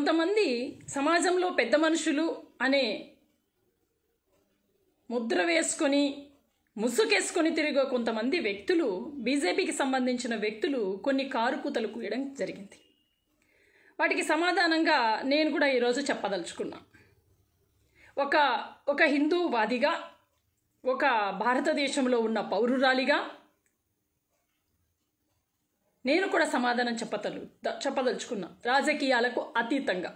కొంతమంది సమాజంలో పెద్ద మనుషులు అనే ముద్ర వేసుకొని ముసుగేసుకొని తిరిగే కొంతమంది వ్యక్తులు బీజేపీకి సంబంధించిన వ్యక్తులు కొన్ని కారుకూతలు కూయడం జరిగింది వాటికి సమాధానంగా నేను కూడా ఈరోజు చెప్పదలుచుకున్నా ఒక ఒక హిందూవాదిగా ఒక భారతదేశంలో ఉన్న పౌరురాలిగా నేను కూడా సమాధానం చెప్పతలు ద- చెప్పదలుచుకున్నా రాజకీయాలకు అతీతంగా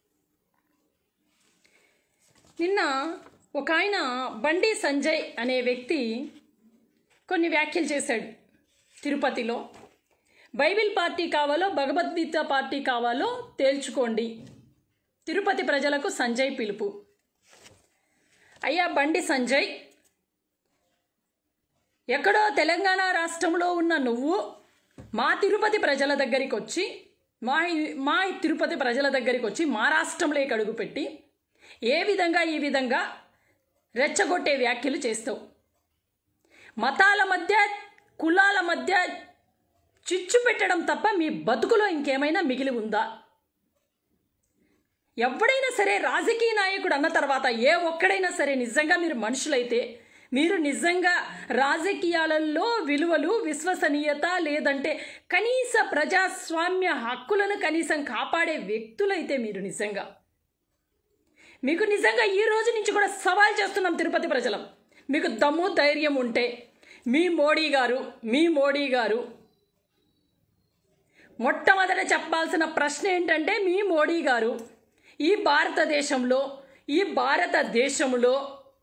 నిన్న ఒక ఆయన బండి సంజయ్ అనే వ్యక్తి కొన్ని వ్యాఖ్యలు చేశాడు తిరుపతిలో బైబిల్ పార్టీ కావాలో భగవద్గీత పార్టీ కావాలో తేల్చుకోండి తిరుపతి ప్రజలకు సంజయ్ పిలుపు అయ్యా బండి సంజయ్ ఎక్కడో తెలంగాణ రాష్ట్రంలో ఉన్న నువ్వు మా తిరుపతి ప్రజల దగ్గరికి వచ్చి మా మా తిరుపతి ప్రజల దగ్గరికి వచ్చి మా రాష్ట్రంలో అడుగుపెట్టి ఏ విధంగా ఈ విధంగా రెచ్చగొట్టే వ్యాఖ్యలు చేస్తావు మతాల మధ్య కులాల మధ్య చిచ్చు పెట్టడం తప్ప మీ బతుకులో ఇంకేమైనా మిగిలి ఉందా ఎవడైనా సరే రాజకీయ నాయకుడు అన్న తర్వాత ఏ ఒక్కడైనా సరే నిజంగా మీరు మనుషులైతే మీరు నిజంగా రాజకీయాలలో విలువలు విశ్వసనీయత లేదంటే కనీస ప్రజాస్వామ్య హక్కులను కనీసం కాపాడే వ్యక్తులైతే మీరు నిజంగా మీకు నిజంగా ఈ రోజు నుంచి కూడా సవాల్ చేస్తున్నాం తిరుపతి ప్రజలం మీకు దమ్ము ధైర్యం ఉంటే మీ మోడీ గారు మీ మోడీ గారు మొట్టమొదట చెప్పాల్సిన ప్రశ్న ఏంటంటే మీ మోడీ గారు ఈ భారతదేశంలో ఈ భారతదేశంలో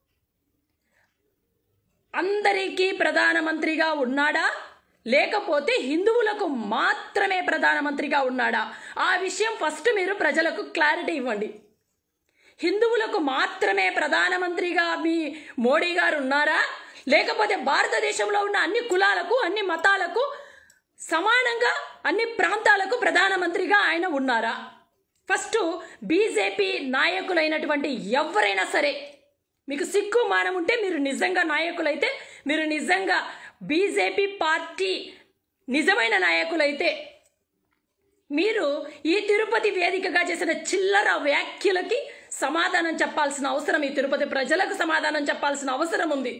అందరికీ ప్రధానమంత్రిగా ఉన్నాడా లేకపోతే హిందువులకు మాత్రమే ప్రధానమంత్రిగా ఉన్నాడా ఆ విషయం ఫస్ట్ మీరు ప్రజలకు క్లారిటీ ఇవ్వండి హిందువులకు మాత్రమే ప్రధానమంత్రిగా మీ మోడీ గారు ఉన్నారా లేకపోతే భారతదేశంలో ఉన్న అన్ని కులాలకు అన్ని మతాలకు సమానంగా అన్ని ప్రాంతాలకు ప్రధానమంత్రిగా ఆయన ఉన్నారా ఫస్ట్ బీజేపీ నాయకులైనటువంటి ఎవరైనా సరే మీకు సిక్కు మానం ఉంటే మీరు నిజంగా నాయకులైతే మీరు నిజంగా బీజేపీ పార్టీ నిజమైన నాయకులైతే మీరు ఈ తిరుపతి వేదికగా చేసిన చిల్లర వ్యాఖ్యలకి సమాధానం చెప్పాల్సిన అవసరం ఈ తిరుపతి ప్రజలకు సమాధానం చెప్పాల్సిన అవసరం ఉంది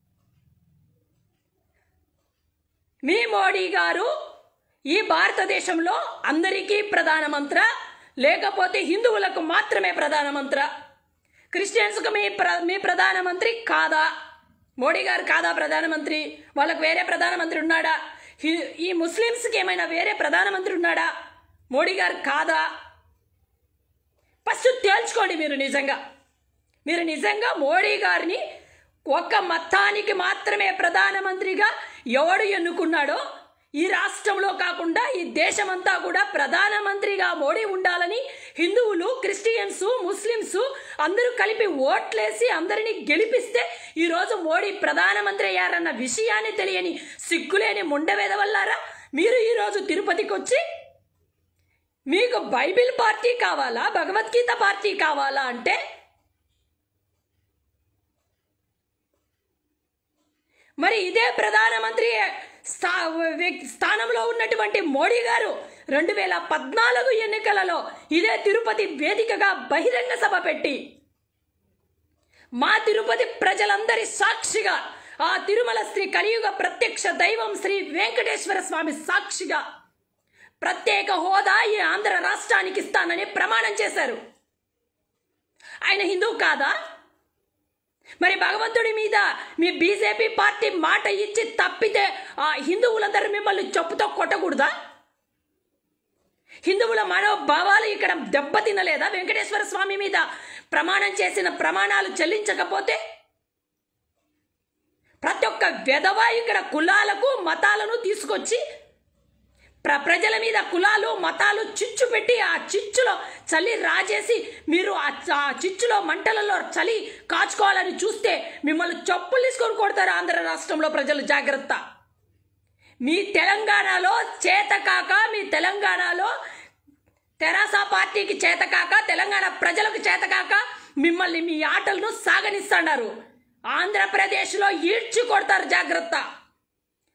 మీ మోడీ గారు ఈ భారతదేశంలో అందరికీ ప్రధానమంత్ర లేకపోతే హిందువులకు మాత్రమే ప్రధానమంత్ర క్రిస్టియన్స్కు మీ ప్ర మీ ప్రధానమంత్రి కాదా మోడీ గారు కాదా ప్రధానమంత్రి వాళ్ళకు వేరే ప్రధానమంత్రి ఉన్నాడా హి- ఈ ముస్లిమ్స్కి ఏమైనా వేరే ప్రధానమంత్రి ఉన్నాడా మోడీ గారు కాదా ఫస్ట్ తేల్చుకోండి మీరు నిజంగా మీరు నిజంగా మోడీ గారిని ఒక్క మతానికి మాత్రమే ప్రధానమంత్రిగా ఎవడు ఎన్నుకున్నాడో ఈ రాష్ట్రంలో కాకుండా ఈ దేశమంతా కూడా ప్రధానమంత్రిగా మోడీ ఉండాలని హిందువులు క్రిస్టియన్స్ ముస్లిమ్స్ అందరూ కలిపి ఓట్లేసి అందరినీ గెలిపిస్తే ఈరోజు మోడీ ప్రధానమంత్రి అయ్యారన్న విషయాన్ని తెలియని సిగ్గులేని ముండవేదవల్లారా మీరు ఈరోజు తిరుపతికి వచ్చి మీకు బైబిల్ పార్టీ కావాలా భగవద్గీత పార్టీ కావాలా అంటే మరి ఇదే ప్రధానమంత్రి స్థా వ్యక్- స్థానంలో ఉన్నటువంటి మోడీ గారు రెండు వేల పద్నాలుగు ఎన్నికలలో ఇదే తిరుపతి వేదికగా బహిరంగ సభ పెట్టి మా తిరుపతి ప్రజలందరి సాక్షిగా ఆ తిరుమల శ్రీ కలియుగ ప్రత్యక్ష దైవం శ్రీ వెంకటేశ్వర స్వామి సాక్షిగా ప్రత్యేక హోదా ఈ ఆంధ్ర రాష్ట్రానికి ఇస్తానని ప్రమాణం చేశారు ఆయన హిందువు కాదా మరి భగవంతుడి మీద మీ బీజేపీ పార్టీ మాట ఇచ్చి తప్పితే ఆ హిందువులందరూ మిమ్మల్ని చెప్పుతో కొట్టకూడదా హిందువుల మనోభావాలు ఇక్కడ దెబ్బతినలేదా వెంకటేశ్వర స్వామి మీద ప్రమాణం చేసిన ప్రమాణాలు చెల్లించకపోతే ప్రతి ఒక్క వెధవ ఇక్కడ కులాలకు మతాలను తీసుకొచ్చి ప్ర ప్రజల మీద కులాలు మతాలు చిచ్చు పెట్టి ఆ చిచ్చులో చలి రాజేసి మీరు ఆ చ- ఆ చిచ్చులో మంటలలో చలి కాచుకోవాలని చూస్తే మిమ్మల్ని చెప్పులు తీసుకొని కొడతారు ఆంధ్ర రాష్ట్రంలో ప్రజలు జాగ్రత్త మీ తెలంగాణలో చేతకాక మీ తెలంగాణలో తెరాస పార్టీకి చేతకాక తెలంగాణ ప్రజలకు చేతకాక మిమ్మల్ని మీ ఆటలను సాగనిస్తున్నారు ఆంధ్రప్రదేశ్లో ఈడ్చి కొడతారు జాగ్రత్త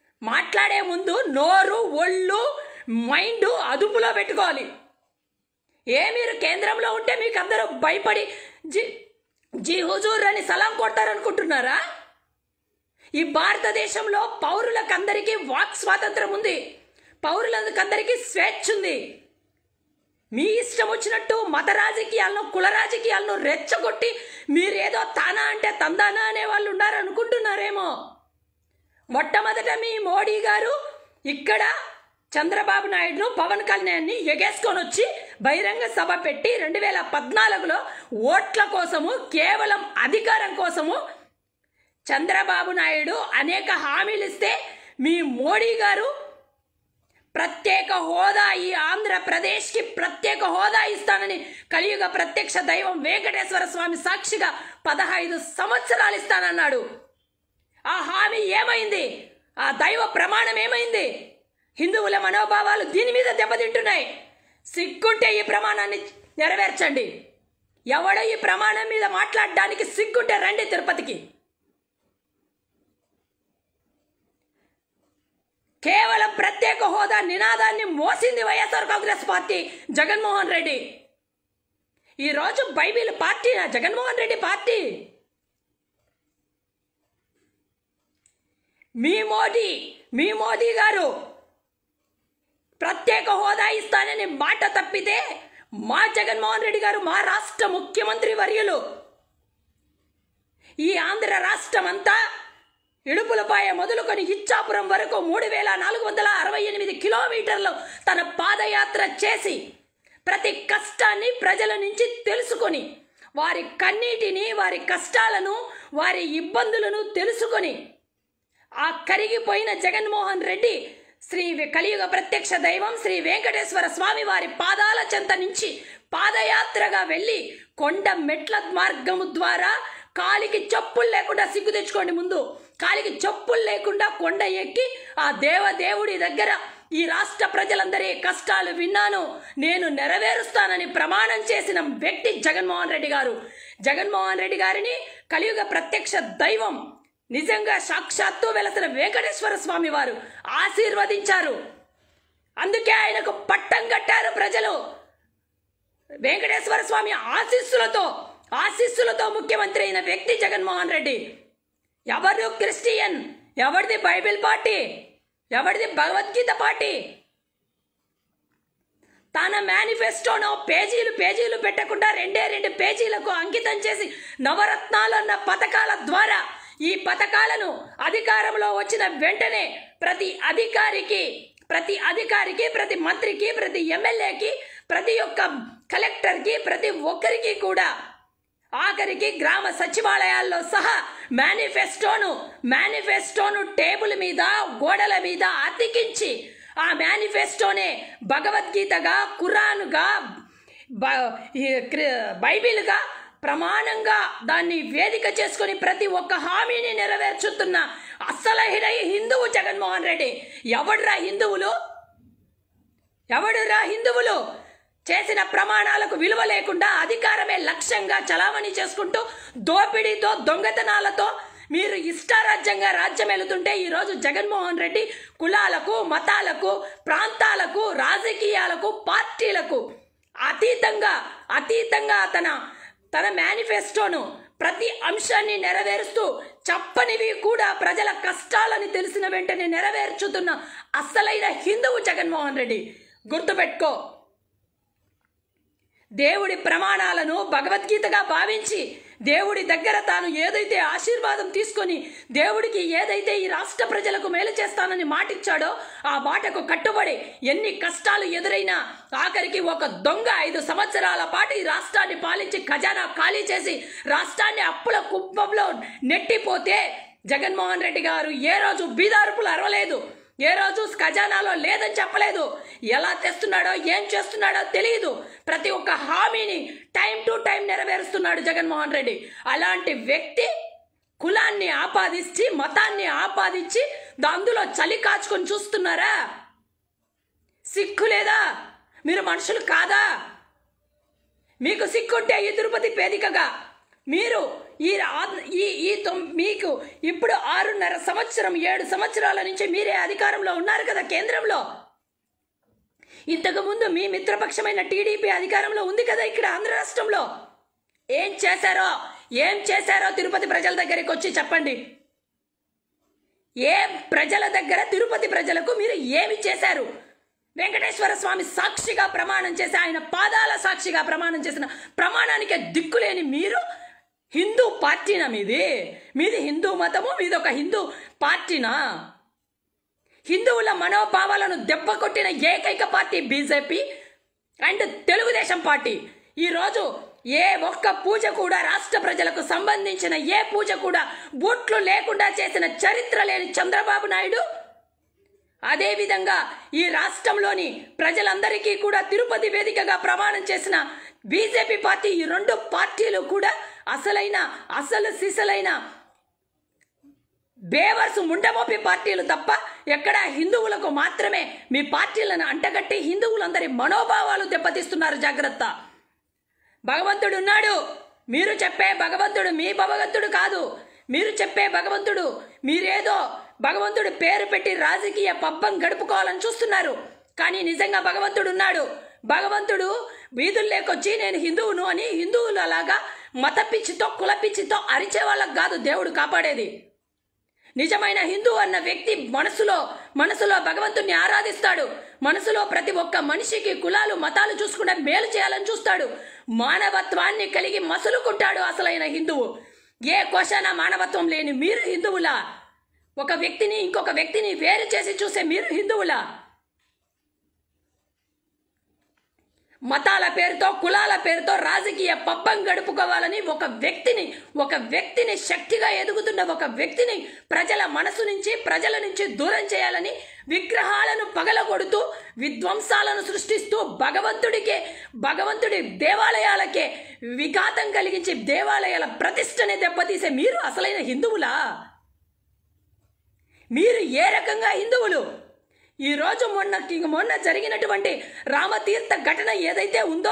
మాట్లాడే ముందు నోరు ఒళ్ళు మైండ్ అదుపులో పెట్టుకోవాలి ఏ మీరు కేంద్రంలో ఉంటే మీకు అందరూ భయపడి జీ జీ హుజూర్ అని సలాం కొడతారనుకుంటున్నారా ఈ భారతదేశంలో పౌరులకందరికీ వాక్ స్వాతంత్రం ఉంది పౌరులందరికీ స్వేచ్ఛ ఉంది మీ ఇష్టం వచ్చినట్టు మత రాజకీయాలను కుల రాజకీయాలను రెచ్చగొట్టి మీరేదో తానా అంటే తందానా అనే వాళ్ళు ఉన్నారనుకుంటున్నారేమో మొట్టమొదట మీ మోడీ గారు ఇక్కడ చంద్రబాబు నాయుడును పవన్ కళ్యాణ్ని ఎగేసుకొని వచ్చి బహిరంగ సభ పెట్టి రెండు వేల పద్నాలుగులో ఓట్ల కోసము కేవలం అధికారం కోసము చంద్రబాబు నాయుడు అనేక హామీలు ఇస్తే మీ మోడీ గారు ప్రత్యేక హోదా ఈ ఆంధ్రప్రదేశ్కి ప్రత్యేక హోదా ఇస్తానని కలియుగ ప్రత్యక్ష దైవం వెంకటేశ్వర స్వామి సాక్షిగా పదహైదు సంవత్సరాలు ఇస్తానన్నాడు ఆ హామీ ఏమైంది ఆ దైవ ప్రమాణం ఏమైంది హిందువుల మనోభావాలు దీని మీద దెబ్బతింటున్నాయి సిగ్గుంటే ఈ ప్రమాణాన్ని నెరవేర్చండి ఎవడో ఈ ప్రమాణం మీద మాట్లాడడానికి సిగ్గుంటే రండి తిరుపతికి కేవలం ప్రత్యేక హోదా నినాదాన్ని మోసింది వైఎస్ఆర్ కాంగ్రెస్ పార్టీ జగన్మోహన్ రెడ్డి ఈరోజు bible party Jaganmohan Reddy party మీ మోదీ మీ మోదీ గారు ప్రత్యేక హోదా ఇస్తానని మాట తప్పితే మా జగన్మోహన్ రెడ్డి గారు మా రాష్ట్ర ముఖ్యమంత్రి వర్యులు ఈ ఆంధ్ర రాష్ట్రం అంతా ఇడుపులపాయ మొదలుకొని ఇచ్చాపురం వరకు మూడు వేల నాలుగు వందల అరవై ఎనిమిది కిలోమీటర్లు తన పాదయాత్ర చేసి ప్రతి కష్టాన్ని ప్రజల నుంచి తెలుసుకొని వారి కన్నీటిని వారి కష్టాలను వారి ఇబ్బందులను తెలుసుకొని ఆ కరిగిపోయిన జగన్మోహన్ రెడ్డి శ్రీ కలియుగ ప్రత్యక్ష దైవం శ్రీ వెంకటేశ్వర స్వామి వారి పాదాల చెంత నుంచి పాదయాత్రగా వెళ్ళి కొండ మెట్ల మార్గము ద్వారా కాలికి చెప్పులు లేకుండా సిగ్గు తెచ్చుకోండి ముందు కాలికి చెప్పులు లేకుండా కొండ ఎక్కి ఆ దేవదేవుడి దగ్గర ఈ రాష్ట్ర ప్రజలందరి కష్టాలు విన్నాను నేను నెరవేరుస్తానని ప్రమాణం చేసిన వ్యక్తి జగన్మోహన్ రెడ్డి గారు జగన్మోహన్ రెడ్డి గారిని కలియుగ ప్రత్యక్ష దైవం నిజంగా సాక్షాత్తు వెలసిన వెంకటేశ్వర స్వామి వారు ఆశీర్వదించారు అందుకే ఆయనకు పట్టం కట్టారు ప్రజలు వెంకటేశ్వర స్వామి ఆశీస్సులతో ఆశీస్సులతో ముఖ్యమంత్రి అయిన వ్యక్తి జగన్మోహన్ రెడ్డి ఎవరు క్రిస్టియన్ ఎవరిది బైబిల్ పార్టీ ఎవరిది భగవద్గీత పార్టీ తన మేనిఫెస్టోను పేజీలు పేజీలు పెట్టకుండా రెండే రెండు పేజీలకు అంకితం చేసి నవరత్నాలు అన్న పథకాల ద్వారా ఈ పథకాలను అధికారంలో వచ్చిన వెంటనే ప్రతి అధికారికి ప్రతి అధికారికి ప్రతి మంత్రికి ప్రతి ఎమ్మెల్యేకి ప్రతి ఒక్క కలెక్టర్కి ప్రతి ఒక్కరికి కూడా ఆఖరికి గ్రామ సచివాలయాల్లో సహా మేనిఫెస్టోను మేనిఫెస్టోను టేబుల్ మీద గోడల మీద అతికించి ఆ మేనిఫెస్టోనే భగవద్గీతగా ఖురాన్గా బ- ఈ క్రి- బైబిల్గా ప్రమాణంగా దాన్ని వేదిక చేసుకొని ప్రతి ఒక్క హామీని నెరవేర్చుతున్న అస్సలహిన హిందువు జగన్మోహన్ రెడ్డి ఎవడురా హిందువులు ఎవడురా హిందువులు చేసిన ప్రమాణాలకు విలువ లేకుండా అధికారమే లక్ష్యంగా చలామణి చేసుకుంటూ దోపిడీతో దొంగతనాలతో మీరు ఇష్టారాజ్యంగా రాజ్యం వెళుతుంటే ఈరోజు జగన్మోహన్ రెడ్డి కులాలకు మతాలకు ప్రాంతాలకు రాజకీయాలకు పార్టీలకు అతీతంగా అతీతంగా తన తన మేనిఫెస్టోను ప్రతి అంశాన్ని నెరవేరుస్తూ చెప్పనివి కూడా ప్రజల కష్టాలని తెలిసిన వెంటనే నెరవేర్చుతున్న అస్సలైన హిందువు జగన్మోహన్ రెడ్డి గుర్తుపెట్టుకో దేవుడి ప్రమాణాలను భగవద్గీతగా భావించి దేవుడి దగ్గర తాను ఏదైతే ఆశీర్వాదం తీసుకొని దేవుడికి ఏదైతే ఈ రాష్ట్ర ప్రజలకు మేలు చేస్తానని మాటిచ్చాడో ఆ మాటకు కట్టుబడి ఎన్ని కష్టాలు ఎదురైనా ఆఖరికి ఒక దొంగ ఐదు సంవత్సరాల పాటు ఈ రాష్ట్రాన్ని పాలించి ఖజానా ఖాళీ చేసి రాష్ట్రాన్ని అప్పుల కుప్పంలో నెట్టిపోతే జగన్మోహన్ రెడ్డి గారు ఏ రోజు బీదారుపులు అరవలేదు ఏ రోజు ఖజానాలో లేదని చెప్పలేదు ఎలా తెస్తున్నాడో ఏం చేస్తున్నాడో తెలియదు ప్రతి ఒక్క హామీని టైం టు టైం నెరవేరుస్తున్నాడు జగన్మోహన్ రెడ్డి అలాంటి వ్యక్తి కులాన్ని ఆపాదించి మతాన్ని ఆపాదించి దా- అందులో చలి కాచుకొని చూస్తున్నారా సిక్కు లేదా మీరు మనుషులు కాదా మీకు సిక్కుంటే ఈ తిరుపతి వేదికగా మీరు ఈ రా- ఈ ఈ తొమ్- మీకు ఇప్పుడు ఆరున్నర సంవత్సరం ఏడు సంవత్సరాల నుంచి మీరే అధికారంలో ఉన్నారు కదా కేంద్రంలో ఇంతకుముందు మీ మిత్రపక్షమైన టీడీపీ అధికారంలో ఉంది కదా ఇక్కడ ఆంధ్ర రాష్ట్రంలో ఏం చేశారో ఏం చేశారో తిరుపతి ప్రజల దగ్గరికి వచ్చి చెప్పండి ఏ ప్రజల దగ్గర తిరుపతి ప్రజలకు మీరు ఏమి చేశారు వెంకటేశ్వర స్వామి సాక్షిగా ప్రమాణం చేసి ఆయన పాదాల సాక్షిగా ప్రమాణం చేసిన ప్రమాణానికి దిక్కులేని మీరు హిందూ పార్టీనా మీది మీది హిందూ మతము మీది ఒక హిందూ పార్టీనా హిందువుల మనోభావాలను దెబ్బ కొట్టిన ఏకైక party BJP and Telugu Desam party ఈరోజు ఏ ఒక్క పూజ కూడా రాష్ట్ర ప్రజలకు సంబంధించిన ఏ పూజ కూడా బూట్లు లేకుండా చేసిన చరిత్ర లేని చంద్రబాబు నాయుడు అదేవిధంగా ఈ రాష్ట్రంలోని ప్రజలందరికీ కూడా తిరుపతి వేదికగా ప్రమాణం చేసిన బీజేపీ పార్టీ ఈ రెండు పార్టీలు కూడా అసలైన అసలు సిసలైన బేవర్స్ ముండమోపి పార్టీలు తప్ప ఎక్కడ హిందువులకు మాత్రమే మీ పార్టీలను అంటగట్టి హిందువులందరి మనోభావాలు దెబ్బతీస్తున్నారు జాగ్రత్త భగవంతుడు ఉన్నాడు మీరు చెప్పే భగవంతుడు మీ భగవంతుడు కాదు మీరు చెప్పే భగవంతుడు మీరేదో భగవంతుడు పేరు పెట్టి రాజకీయ పబ్బం గడుపుకోవాలని చూస్తున్నారు కానీ నిజంగా భగవంతుడు ఉన్నాడు భగవంతుడు వీధుల్లోకొచ్చి నేను హిందువును అని హిందువులు అలాగా మత పిచ్చితో కుల పిచ్చితో అరిచే వాళ్ళకు కాదు దేవుడు కాపాడేది నిజమైన హిందూ అన్న వ్యక్తి మనసులో మనసులో భగవంతుణ్ణి ఆరాధిస్తాడు మనసులో ప్రతి ఒక్క మనిషికి కులాలు మతాలు చూసుకుంటే మేలు చేయాలని చూస్తాడు మానవత్వాన్ని కలిగి మసులుకుంటాడు అసలైన హిందువు ఏ కోశాన మానవత్వం లేని మీరు హిందువులా ఒక వ్యక్తిని ఇంకొక వ్యక్తిని వేరు చేసి చూసే మీరు హిందువులా మతాల పేరుతో కులాల పేరుతో రాజకీయ పబ్బం గడుపుకోవాలని ఒక వ్యక్తిని ఒక వ్యక్తిని శక్తిగా ఎదుగుతున్న ఒక వ్యక్తిని ప్రజల మనసు నుంచి ప్రజల నుంచి దూరం చేయాలని విగ్రహాలను పగలగొడుతూ విధ్వంసాలను సృష్టిస్తూ భగవంతుడికే భగవంతుడి దేవాలయాలకే విఘాతం కలిగించి దేవాలయాల ప్రతిష్టని దెబ్బతీసే మీరు అసలైన హిందువులా మీరు ఏ రకంగా హిందువులు ఈ రోజు మొన్న మొన్న జరిగినటువంటి రామతీర్థ ఘటన ఏదైతే ఉందో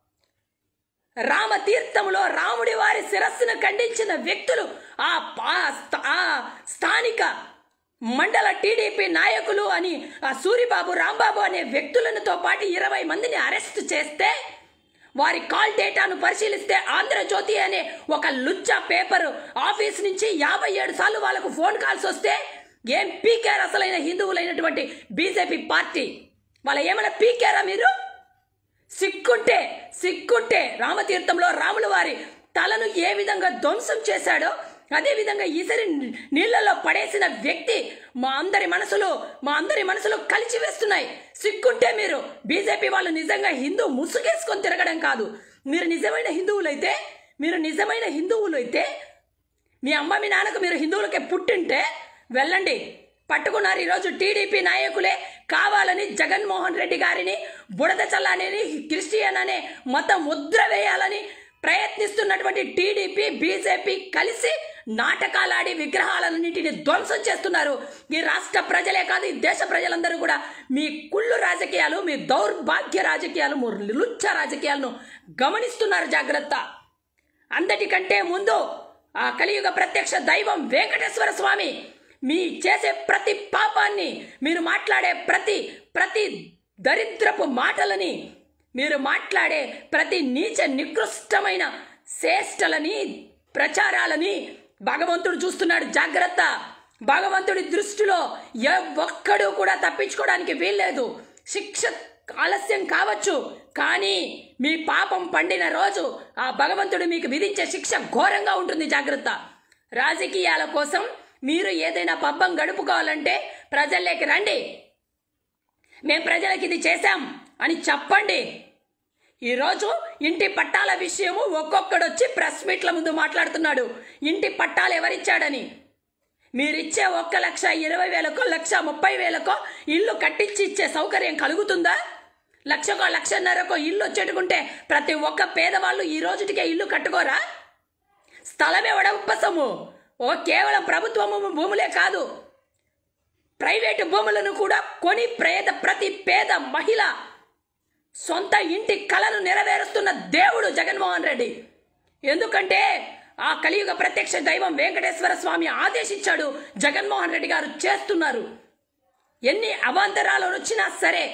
రామతీర్థంలో రాముడి వారి శిరస్సును ఖండించిన వ్యక్తులు ఆ పా- స్థ- ఆ స్థానిక మండల టీడీపీ నాయకులు అని ఆ సూరిబాబు రాంబాబు అనే వ్యక్తులతో పాటు ఇరవై మందిని అరెస్ట్ చేస్తే వారి కాల్ డేటాను పరిశీలిస్తే ఆంధ్రజ్యోతి అనే ఒక లుచ్చ పేపర్ ఆఫీస్ నుంచి యాభై ఏడు సార్లు వాళ్ళకు ఫోన్ కాల్స్ వస్తే ఏం పీకారు అసలైన హిందువులైనటువంటి బీజేపీ పార్టీ వాళ్ళ ఏమైనా పీకారా మీరు సిక్కుంటే సిక్కుంటే రామతీర్థంలో రాముల వారి తలను ఏ విధంగా ధ్వంసం చేశాడో అదే విధంగా ఈసరి నీళ్లలో పడేసిన వ్యక్తి మా అందరి మనసులు మా అందరి మనసులు కలిసి వేస్తున్నాయి సిక్కుంటే మీరు బీజేపీ వాళ్ళు నిజంగా హిందూ ముసుగేసుకొని తిరగడం కాదు మీరు నిజమైన హిందువులైతే మీరు నిజమైన హిందువులైతే మీ అమ్మ మీ నాన్నకు మీరు హిందువులకే పుట్టింటే వెళ్ళండి పట్టుకున్నారు ఈరోజు టీడీపీ నాయకులే కావాలని జగన్మోహన్ రెడ్డి గారిని బుడద చల్లాలని క్రిస్టియన్ అనే మత ముద్ర వేయాలని ప్రయత్నిస్తున్నటువంటి టీడీపీ బీజేపీ కలిసి నాటకాలాడి విగ్రహాలన్నింటిని ధ్వంసం చేస్తున్నారు ఈ రాష్ట్ర ప్రజలే కాదు ఈ దేశ ప్రజలందరూ కూడా మీ కుళ్ళు రాజకీయాలు మీ దౌర్భాగ్య రాజకీయాలు మీ లుచ్చ రాజకీయాలను గమనిస్తున్నారు జాగ్రత్త అందటికంటే ముందు ఆ కలియుగ ప్రత్యక్ష దైవం వెంకటేశ్వర స్వామి మీ చేసే ప్రతి పాపాన్ని మీరు మాట్లాడే ప్రతి ప్రతి దరిద్రపు మాటలని మీరు మాట్లాడే ప్రతి నీచ నికృష్టమైన శ్రేష్టలని ప్రచారాలని భగవంతుడు చూస్తున్నాడు జాగ్రత్త భగవంతుడి దృష్టిలో ఏ ఒక్కడు కూడా తప్పించుకోవడానికి వీల్లేదు శిక్ష ఆలస్యం కావచ్చు కానీ మీ పాపం పండిన రోజు ఆ భగవంతుడు మీకు విధించే శిక్ష ఘోరంగా ఉంటుంది జాగ్రత్త రాజకీయాల కోసం మీరు ఏదైనా పబ్బం గడుపుకోవాలంటే ప్రజల్లోకి రండి మేం ప్రజలకు ఇది చేశాం అని చెప్పండి ఈరోజు ఇంటి పట్టాల విషయము ఒక్కొక్కడు వచ్చి ప్రెస్ మీట్ల ముందు మాట్లాడుతున్నాడు ఇంటి పట్టాలు ఎవరిచ్చాడని మీరిచ్చే ఒక్క లక్ష ఇరవై వేలకో లక్ష ముప్పై వేలకో ఇల్లు కట్టించి ఇచ్చే సౌకర్యం కలుగుతుందా లక్షకో లక్షన్నరకో ఇల్లు వచ్చేటుకుంటే ప్రతి ఒక్క పేదవాళ్ళు ఈ రోజుటికే ఇల్లు కట్టుకోరా స్థలమే వడపసము ఓ కేవలం ప్రభుత్వము భూములే కాదు ప్రైవేటు భూములను కూడా కొని పేద ప్రతి పేద మహిళ సొంత ఇంటి కలను నెరవేరుస్తున్న దేవుడు జగన్మోహన్ రెడ్డి ఎందుకంటే ఆ కలియుగ ప్రత్యక్ష దైవం వెంకటేశ్వర స్వామి ఆదేశించాడు జగన్మోహన్ రెడ్డి గారు చేస్తున్నారు ఎన్ని అవాంతరాలు వచ్చినా సరే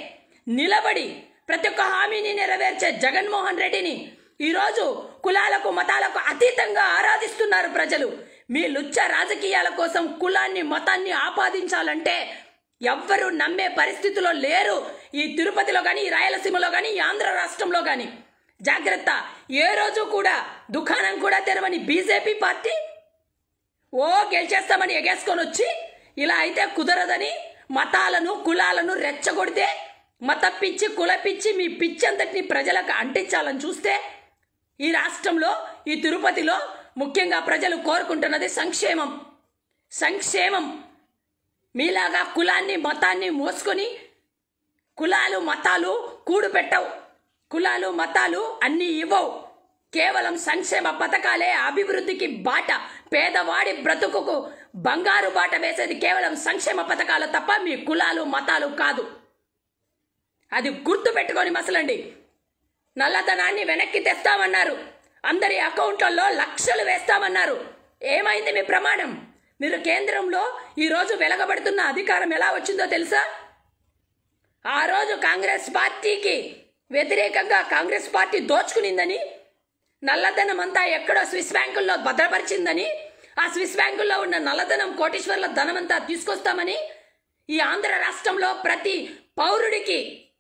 నిలబడి ప్రతి ఒక్క హామీని నెరవేర్చే జగన్మోహన్ రెడ్డిని ఈరోజు కులాలకు మతాలకు అతీతంగా ఆరాధిస్తున్నారు ప్రజలు మీ లుచ్చ రాజకీయాల కోసం కులాన్ని మతాన్ని ఆపాదించాలంటే ఎవ్వరూ నమ్మే పరిస్థితిలో లేరు ఈ తిరుపతిలో కానీ ఈ రాయలసీమలో కానీ ఈ ఆంధ్ర రాష్ట్రంలో కానీ జాగ్రత్త ఏ రోజు కూడా దుకాణం కూడా తెరవని బీజేపీ పార్టీ ఓ గెలిచేస్తామని ఎగేసుకొని వచ్చి ఇలా అయితే కుదరదని మతాలను కులాలను రెచ్చగొడితే మత పిచ్చి కుల పిచ్చి మీ పిచ్చి అంతటిని ప్రజలకు అంటించాలని చూస్తే ఈ రాష్ట్రంలో ఈ తిరుపతిలో ముఖ్యంగా ప్రజలు కోరుకుంటున్నది సంక్షేమం సంక్షేమం మీలాగా కులాన్ని మతాన్ని మోసుకొని కులాలు మతాలు కూడు పెట్టవు కులాలు మతాలు అన్నీ ఇవ్వవు కేవలం సంక్షేమ పథకాలే అభివృద్ధికి బాట పేదవాడి బ్రతుకుకు బంగారు బాట వేసేది కేవలం సంక్షేమ పథకాలు తప్ప మీ కులాలు మతాలు కాదు అది గుర్తు పెట్టుకొని మసలండి నల్లధనాన్ని వెనక్కి తెస్తామన్నారు అందరి అకౌంట్లలో లక్షలు వేస్తామన్నారు ఏమైంది మీ ప్రమాణం మీరు కేంద్రంలో ఈరోజు వెలగబడుతున్న అధికారం ఎలా వచ్చిందో తెలుసా ఆ రోజు కాంగ్రెస్ పార్టీకి వ్యతిరేకంగా కాంగ్రెస్ పార్టీ దోచుకునిందని నల్లధనం అంతా ఎక్కడో స్విస్ బ్యాంకుల్లో భద్రపరిచిందని ఆ స్విస్ బ్యాంకుల్లో ఉన్న నల్లధనం కోటీశ్వర్ల ధనమంతా తీసుకొస్తామని ఈ ఆంధ్ర రాష్ట్రంలో ప్రతి పౌరుడికి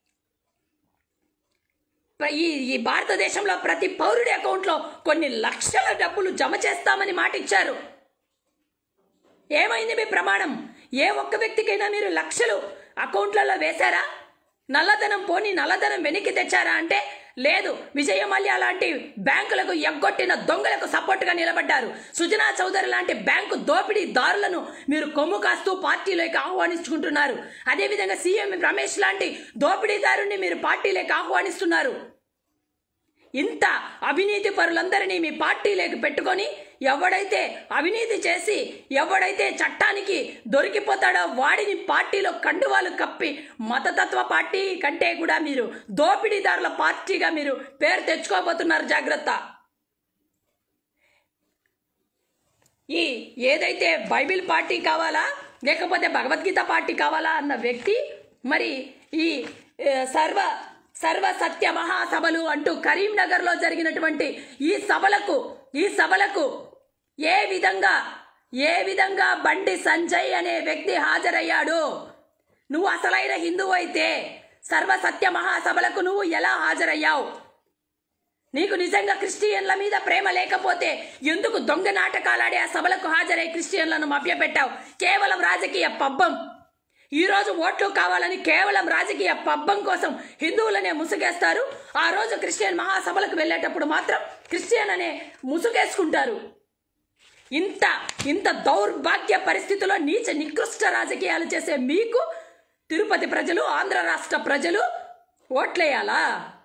ప్ర- ఈ ఈ భారతదేశంలో ప్రతి పౌరుడి అకౌంట్లో కొన్ని లక్షల డబ్బులు జమ చేస్తామని మాట ఇచ్చారు ఏమైంది మీ ప్రమాణం ఏ ఒక్క వ్యక్తికైనా మీరు లక్షలు అకౌంట్లలో వేశారా నల్లధనం పోని నల్లధనం వెనక్కి తెచ్చారా అంటే లేదు విజయమల్య లాంటి బ్యాంకులకు ఎగ్గొట్టిన దొంగలకు సపోర్టుగా నిలబడ్డారు సుజనా చౌదరి లాంటి బ్యాంకు దోపిడీదారులను మీరు కొమ్ము కాస్తూ పార్టీలోకి ఆహ్వానించుకుంటున్నారు అదేవిధంగా సీఎం రమేష్ లాంటి దోపిడీదారుని మీరు పార్టీలోకి ఆహ్వానిస్తున్నారు ఇంత అవినీతి పరులందరినీ మీ పార్టీలోకి పెట్టుకొని ఎవడైతే అవినీతి చేసి ఎవడైతే చట్టానికి దొరికిపోతాడో వాడిని పార్టీలో కండువాలు కప్పి మతతత్వ పార్టీ కంటే కూడా మీరు దోపిడీదారుల పార్టీగా మీరు పేరు తెచ్చుకోబోతున్నారు జాగ్రత్త ఈ ఏదైతే బైబిల్ పార్టీ కావాలా లేకపోతే భగవద్గీత పార్టీ కావాలా అన్న వ్యక్తి మరి ఈ ఏ, సర్వ సర్వ సత్య మహాసభలు అంటూ కరీంనగర్లో జరిగినటువంటి ఈ సభలకు ఈ సభలకు ఏ విధంగా ఏ విధంగా బండి సంజయ్ అనే వ్యక్తి హాజరయ్యాడు నువ్వు అసలైన హిందువు అయితే సర్వ సత్య మహాసభలకు నువ్వు ఎలా హాజరయ్యావు నీకు నిజంగా క్రిస్టియన్ల మీద ప్రేమ లేకపోతే ఎందుకు దొంగ నాటకాలాడే ఆ సభలకు హాజరై క్రిస్టియన్లను మభ్యపెట్టావు కేవలం రాజకీయ పబ్బం ఈ రోజు ఓట్లు కావాలని కేవలం రాజకీయ పబ్బం కోసం హిందువులనే ముసుగేస్తారు ఆ రోజు క్రిస్టియన్ మహాసభలకు వెళ్ళేటప్పుడు మాత్రం క్రిస్టియన్ అనే ముసుగేసుకుంటారు ఇంత ఇంత దౌర్భాగ్య పరిస్థితిలో నీచ నికృష్ట రాజకీయాలు చేసే మీకు తిరుపతి ప్రజలు ఆంధ్ర రాష్ట్ర ప్రజలు ఓట్లేయాలా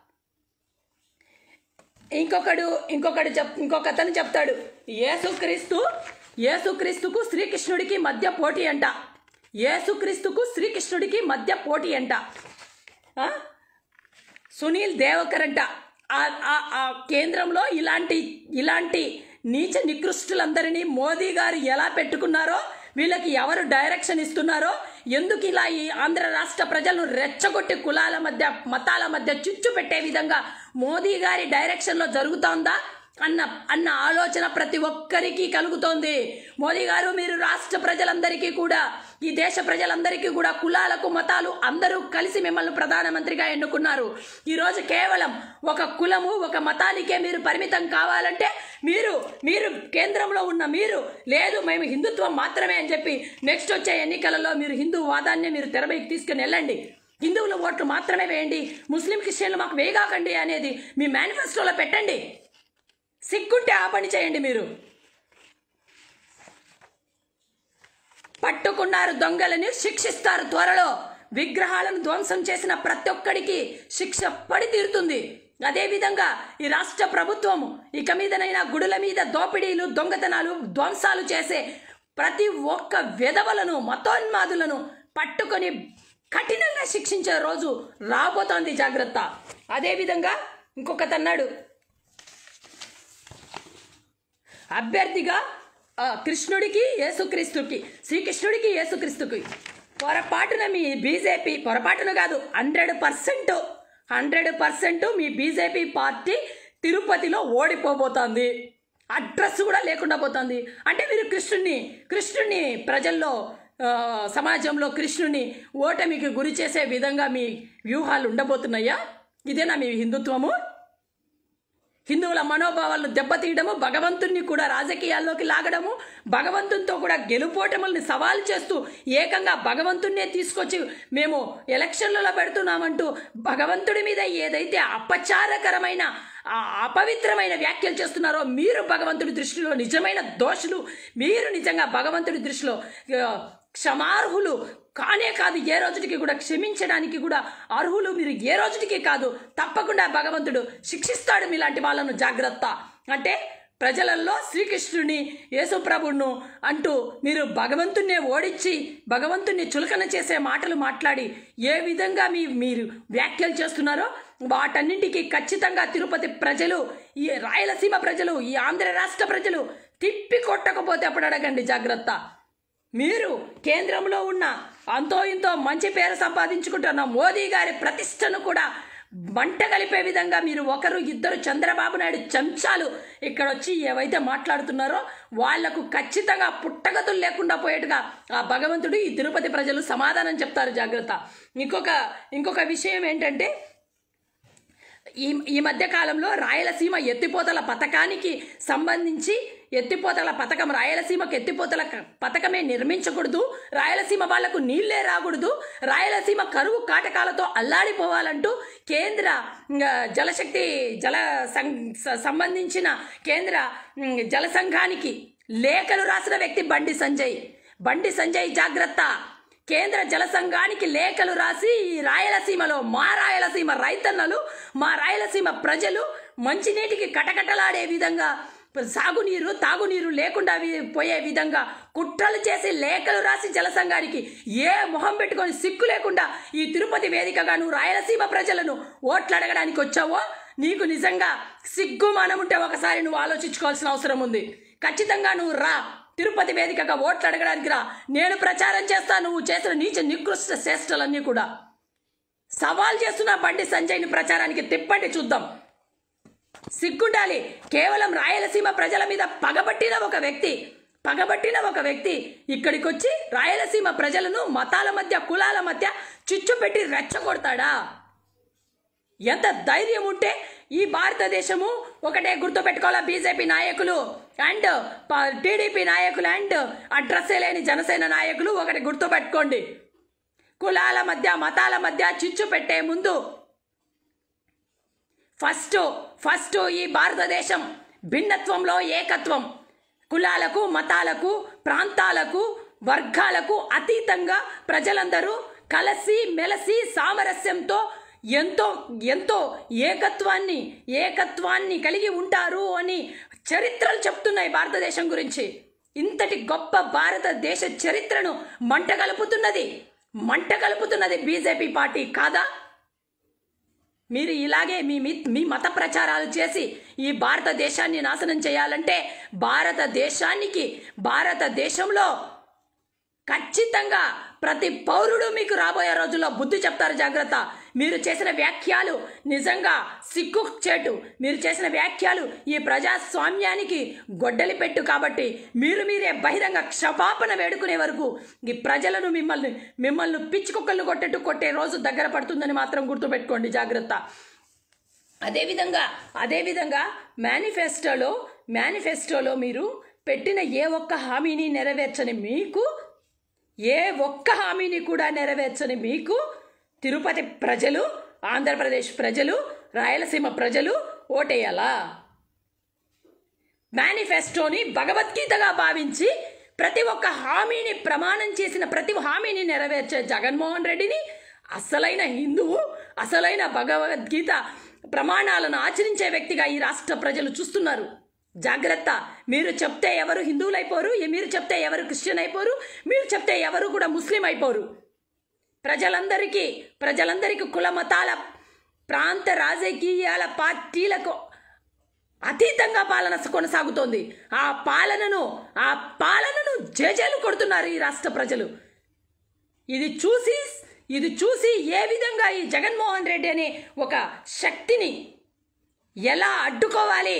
ఇంకొకడు ఇంకొకడు చెప్ ఇంకొక అతను చెప్తాడు యేసుక్రీస్తు యేసుక్రీస్తుకు శ్రీకృష్ణుడికి మధ్య పోటీ అంట యేసుక్రీస్తుకు శ్రీకృష్ణుడికి మధ్య పోటీ అంట ఆ? సునీల్ దేవకర్ అంట ఆ- ఆ- ఆ కేంద్రంలో ఇలాంటి ఇలాంటి నీచ నికృష్టులందరినీ మోదీ గారు ఎలా పెట్టుకున్నారో వీళ్ళకి ఎవరు డైరెక్షన్ ఇస్తున్నారో ఎందుకు ఇలా ఈ ఆంధ్ర రాష్ట్ర ప్రజలను రెచ్చగొట్టి కులాల మధ్య మతాల మధ్య చిచ్చు పెట్టే విధంగా మోదీ గారి డైరెక్షన్లో జరుగుతోందా అన్న అన్న ఆలోచన ప్రతి ఒక్కరికి కలుగుతోంది మోదీ గారు మీరు రాష్ట్ర ప్రజలందరికీ కూడా ఈ దేశ ప్రజలందరికీ కూడా కులాలకు మతాలు అందరూ కలిసి మిమ్మల్ని ప్రధానమంత్రిగా ఎన్నుకున్నారు ఈరోజు కేవలం ఒక కులము ఒక మతానికే మీరు పరిమితం కావాలంటే మీరు మీరు కేంద్రంలో ఉన్న మీరు లేదు మేము హిందుత్వం మాత్రమే అని చెప్పి నెక్స్ట్ వచ్చే ఎన్నికలలో మీరు హిందూ వాదాన్ని మీరు తెరపైకి తీసుకుని వెళ్ళండి హిందువుల ఓట్లు మాత్రమే వేయండి ముస్లిం క్రిస్టియన్లు మాకు వేయగాకండి అనేది మీ మేనిఫెస్టోలో పెట్టండి సిగ్గుంటే ఆ పని చేయండి మీరు పట్టుకున్నారు దొంగలని శిక్షిస్తారు త్వరలో విగ్రహాలను ధ్వంసం చేసిన ప్రతి ఒక్కడికి శిక్ష పడి తీరుతుంది అదేవిధంగా ఈ రాష్ట్ర ప్రభుత్వము ఇక మీదనైనా గుడుల మీద దోపిడీలు దొంగతనాలు ధ్వంసాలు చేసే ప్రతి ఒక్క విధవలను మతోన్మాదులను పట్టుకొని కఠినంగా శిక్షించే రోజు రాబోతోంది జాగ్రత్త అదేవిధంగా ఇంకొకతన్నాడు అభ్యర్థిగా ఆ, కృష్ణుడికి యేసుక్రీస్తుకి శ్రీకృష్ణుడికి యేసుక్రీస్తుకి పొరపాటున మీ బీజేపీ పొరపాటున కాదు హండ్రెడ్ పర్సెంట్ హండ్రెడ్ పర్సెంట్ మీ బీజేపీ పార్టీ తిరుపతిలో ఓడిపోబోతోంది అడ్రస్ కూడా లేకుండా పోతుంది అంటే మీరు కృష్ణుని కృష్ణుని ప్రజల్లో ఆ, సమాజంలో కృష్ణుని ఓటమికి గురి చేసే విధంగా మీ వ్యూహాలు ఉండబోతున్నాయా ఇదేనా మీ హిందుత్వము హిందువుల మనోభావాలను దెబ్బతీయడము భగవంతుణ్ణి కూడా రాజకీయాల్లోకి లాగడము భగవంతునితో కూడా గెలుపోటముల్ని సవాల్ చేస్తూ ఏకంగా భగవంతుణ్ణే తీసుకొచ్చి మేము ఎలక్షన్లలో పెడుతున్నామంటూ భగవంతుడి మీద ఏదైతే అపచారకరమైన ఆ అపవిత్రమైన వ్యాఖ్యలు చేస్తున్నారో మీరు భగవంతుడి దృష్టిలో నిజమైన దోషులు మీరు నిజంగా భగవంతుడి దృష్టిలో ఆ, క్షమార్హులు కానే కాదు ఏ రోజుటికి కూడా క్షమించడానికి కూడా అర్హులు మీరు ఏ రోజుటికి కాదు తప్పకుండా భగవంతుడు శిక్షిస్తాడు మీలాంటి వాళ్ళను జాగ్రత్త అంటే ప్రజలలో శ్రీకృష్ణుని యేసుప్రభును అంటూ మీరు భగవంతున్నే ఓడించి భగవంతుణ్ణి చులకన చేసే మాటలు మాట్లాడి ఏ విధంగా మీ మీరు వ్యాఖ్యలు చేస్తున్నారో వాటన్నింటికి ఖచ్చితంగా తిరుపతి ప్రజలు ఈ రాయలసీమ ప్రజలు ఈ ఆంధ్ర రాష్ట్ర ప్రజలు తిప్పి కొట్టకపోతే అప్పుడు అడగండి జాగ్రత్త మీరు కేంద్రంలో ఉన్న అంతో ఇంతో మంచి పేరు సంపాదించుకుంటున్న మోదీ గారి ప్రతిష్టను కూడా మంట కలిపే విధంగా మీరు ఒకరు ఇద్దరు చంద్రబాబు నాయుడు చెంచాలు ఇక్కడ వచ్చి ఏవైతే మాట్లాడుతున్నారో వాళ్లకు ఖచ్చితంగా పుట్టగతులు లేకుండా పోయేట్టుగా ఆ భగవంతుడు ఈ తిరుపతి ప్రజలు సమాధానం చెప్తారు జాగ్రత్త ఇంకొక ఇంకొక విషయం ఏంటంటే ఈ ఈ మధ్య కాలంలో రాయలసీమ ఎత్తిపోతల పథకానికి సంబంధించి ఎత్తిపోతల పథకం రాయలసీమకు ఎత్తిపోతల క- పథకమే నిర్మించకూడదు రాయలసీమ వాళ్లకు నీళ్లే రాకూడదు రాయలసీమ కరువు కాటకాలతో అల్లాడిపోవాలంటూ కేంద్ర ఆ, జలశక్తి జల సం- స- సంబంధించిన కేంద్ర ఉమ్, జల సంఘానికి లేఖలు రాసిన వ్యక్తి బండి సంజయ్ బండి సంజయ్ జాగ్రత్త కేంద్ర జల సంఘానికి లేఖలు రాసి ఈ రాయలసీమలో మా రాయలసీమ రైతన్నలు మా రాయలసీమ ప్రజలు మంచినీటికి కటకటలాడే విధంగా సాగునీరు తాగునీరు లేకుండా వి- పోయే విధంగా కుట్రలు చేసి లేఖలు రాసి జల సంఘానికి ఏ మొహం పెట్టుకొని సిక్కు లేకుండా ఈ తిరుపతి వేదికగా నువ్వు రాయలసీమ ప్రజలను ఓట్లు అడగడానికి వచ్చావో నీకు నిజంగా సిగ్గు మనముంటే ఒకసారి నువ్వు ఆలోచించుకోవాల్సిన అవసరం ఉంది ఖచ్చితంగా నువ్వు రా తిరుపతి వేదికగా ఓట్లు అడగడానికి రా నేను ప్రచారం చేస్తా నువ్వు చేసిన నీచ నికృష్ట చేష్టలన్నీ కూడా సవాల్ చేస్తున్న బండి సంజయ్ని ప్రచారానికి తిప్పండి చూద్దాం సిగ్గుండాలి కేవలం రాయలసీమ ప్రజల మీద పగబట్టిన ఒక వ్యక్తి పగబట్టిన ఒక వ్యక్తి ఇక్కడికి వచ్చి రాయలసీమ ప్రజలను మతాల మధ్య కులాల మధ్య చిచ్చు పెట్టి రెచ్చగొడతాడా ఎంత ధైర్యం ఉంటే ఈ భారతదేశము ఒకటే గుర్తుపెట్టుకోవాలా బీజేపీ నాయకులు అండ్ టీడీపీ నాయకులు అండ్ అడ్రస్సే లేని జనసేన నాయకులు ఒకటి గుర్తుపెట్టుకోండి కులాల మధ్య మతాల మధ్య చిచ్చు పెట్టే ముందు ఫస్ట్ ఫస్ట్ ఈ భారతదేశం భిన్నత్వంలో ఏకత్వం కులాలకు మతాలకు ప్రాంతాలకు వర్గాలకు అతీతంగా ప్రజలందరూ కలిసి మెలసి సామరస్యంతో ఎంతో ఎంతో ఏకత్వాన్ని ఏకత్వాన్ని కలిగి ఉంటారు అని చరిత్రలు చెప్తున్నాయి భారతదేశం గురించి ఇంతటి గొప్ప భారతదేశ చరిత్రను మంట కలుపుతున్నది మంట కలుపుతున్నది బీజేపీ పార్టీ కాదా మీరు ఇలాగే మీ మీ- మీ మత ప్రచారాలు చేసి ఈ భారతదేశాన్ని నాశనం చేయాలంటే భారతదేశానికి భారతదేశంలో ఖచ్చితంగా ప్రతి పౌరుడు మీకు రాబోయే రోజుల్లో బుద్ధి చెప్తారు జాగ్రత్త మీరు చేసిన వ్యాఖ్యలు నిజంగా సిగ్గు చేటు మీరు చేసిన వ్యాఖ్యలు ఈ ప్రజాస్వామ్యానికి గొడ్డలి పెట్టు కాబట్టి మీరు మీరే బహిరంగ క్షమాపణ వేడుకునే వరకు ఈ ప్రజలను మిమ్మల్ని మిమ్మల్ని పిచ్చి కుక్కలు కొట్టేట్టు కొట్టే రోజు దగ్గర పడుతుందని మాత్రం గుర్తుపెట్టుకోండి జాగ్రత్త అదేవిధంగా అదేవిధంగా మేనిఫెస్టోలో మేనిఫెస్టోలో మీరు పెట్టిన ఏ ఒక్క హామీని నెరవేర్చని మీకు ఏ ఒక్క హామీని కూడా నెరవేర్చని మీకు తిరుపతి ప్రజలు ఆంధ్రప్రదేశ్ ప్రజలు రాయలసీమ ప్రజలు ఓటేయాలా మేనిఫెస్టోని భగవద్గీతగా భావించి ప్రతి ఒక్క హామీని ప్రమాణం చేసిన ప్రతి హామీని నెరవేర్చే జగన్మోహన్ రెడ్డిని అసలైన హిందువు అసలైన భగవద్గీత ప్రమాణాలను ఆచరించే వ్యక్తిగా ఈ రాష్ట్ర ప్రజలు చూస్తున్నారు జాగ్రత్త మీరు చెప్తే ఎవరు హిందువులు అయిపోరు మీరు చెప్తే ఎవరు క్రిస్టియన్ అయిపోరు మీరు చెప్తే ఎవరు కూడా ముస్లిం అయిపోరు ప్రజలందరికీ ప్రజలందరికీ కుల మతాల ప్రాంత రాజకీయాల పార్టీలకు అతీతంగా పాలన కొనసాగుతోంది ఆ పాలనను ఆ పాలనను జేజేలు కొడుతున్నారు ఈ రాష్ట్ర ప్రజలు ఇది చూసి ఇది చూసి ఏ విధంగా ఈ జగన్మోహన్ రెడ్డి అనే ఒక శక్తిని ఎలా అడ్డుకోవాలి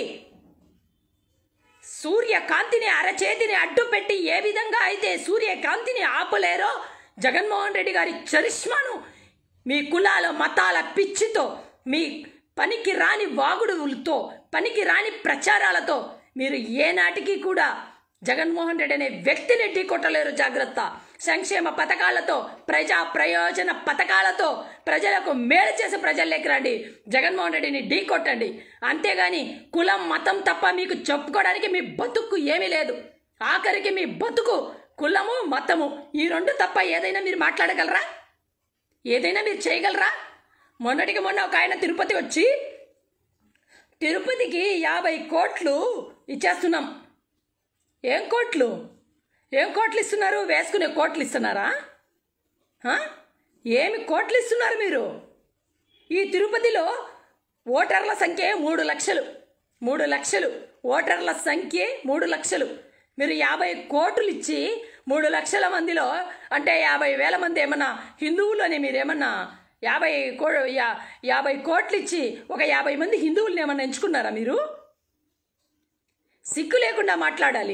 సూర్యకాంతిని అరచేతిని అడ్డు పెట్టి ఏ విధంగా అయితే సూర్యకాంతిని ఆపలేరో జగన్మోహన్ రెడ్డి గారి చరిష్మాను మీ కులాల మతాల పిచ్చితో మీ పనికి రాని వాగుడులతో పనికి రాని ప్రచారాలతో మీరు ఏనాటికి కూడా జగన్మోహన్ రెడ్డి అనే వ్యక్తిని ఢీకొట్టలేరు జాగ్రత్త సంక్షేమ పథకాలతో ప్రజా ప్రయోజన పథకాలతో ప్రజలకు మేలు చేసే ప్రజల్లోకి రండి జగన్మోహన్ రెడ్డిని ఢీకొట్టండి అంతేగాని కులం మతం తప్ప మీకు చెప్పుకోవడానికి మీ బతుకు ఏమీ లేదు ఆఖరికి మీ బతుకు కులము మతము ఈ రెండు తప్ప ఏదైనా మీరు మాట్లాడగలరా ఏదైనా మీరు చేయగలరా మొన్నటికి మొన్న ఒక ఆయన తిరుపతి వచ్చి తిరుపతికి యాభై కోట్లు ఇచ్చేస్తున్నాం ఏం కోట్లు ఏం కోట్లు ఇస్తున్నారు వేసుకునే కోట్లు ఇస్తున్నారా హా? ఏమి కోట్లు ఇస్తున్నారు మీరు ఈ తిరుపతిలో ఓటర్ల సంఖ్య మూడు లక్షలు మూడు లక్షలు ఓటర్ల సంఖ్య మూడు లక్షలు మీరు యాభై కోట్లు ఇచ్చి మూడు లక్షల మందిలో అంటే యాభై వేల మంది ఏమన్నా హిందువులు అని మీరు ఏమన్నా యాభై కో యా- యాభై కోట్లు ఇచ్చి ఒక యాభై మంది హిందువుల్ని ఏమన్నా ఎంచుకున్నారా మీరు సిగ్గు లేకుండా మాట్లాడాలి